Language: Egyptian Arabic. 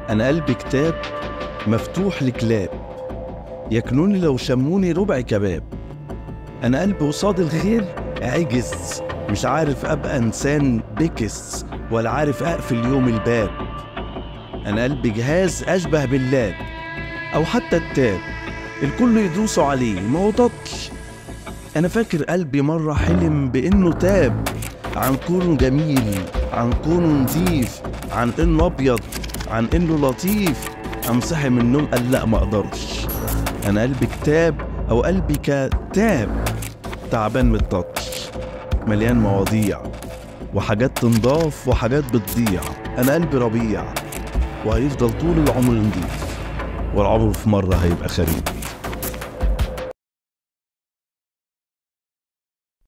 أنا قلبي كتاب مفتوح لكلاب ياكلوني لو شموني ربع كباب أنا قلبي قصاد الخير عجز مش عارف أبقى إنسان بكس ولا عارف أقفل يوم الباب أنا قلبي جهاز أشبه باللاب أو حتى التاب الكل يدوسوا عليه ما هو تطش أنا فاكر قلبي مرة حلم بإنه تاب عن كونه جميل عن كونه نظيف عن إنه أبيض عن إنه لطيف قام صحي من النوم قال لأ ما أقدرش أنا قلبي كتاب أو قلبي كتاب تعبان من التطش مليان مواضيع وحاجات تنضاف وحاجات بتضيع أنا قلبي ربيع وهيفضل طول العمر نضيف والعمر في مرة هيبقى خريف